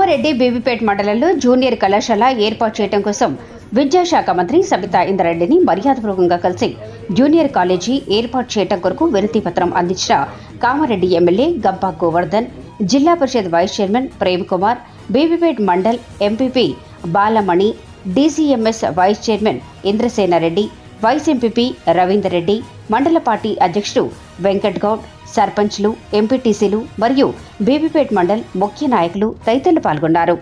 కామారెడ్డి బీబీపేట్ మండలంలో జూనియర్ కళాశాల ఏర్పాటు చేయడం కోసం విద్యాశాఖ మంత్రి సబితా ఇంద్రారెడ్డిని మర్యాదపూర్వకంగా కలిసి జూనియర్ కాలేజీ ఏర్పాటు చేయడం కొరకు వినతి పత్రం అందించిన కామారెడ్డి ఎమ్మెల్యే గబ్బా Govardhan zilla parishad vice chairman Prem Kumar Bibipet mandal MPP Balamani DCMS vice chairman Indrasenareddy vice MPP Ravinder Reddy మండల పార్టీ అధ్యక్షుడు వెంకట్ గౌడ్ సర్పంచ్లు ఎంపీటీసీలు మరియు బీబీపేట్ మండల్ ముఖ్య నాయకులు తదితరులు పాల్గొన్నారు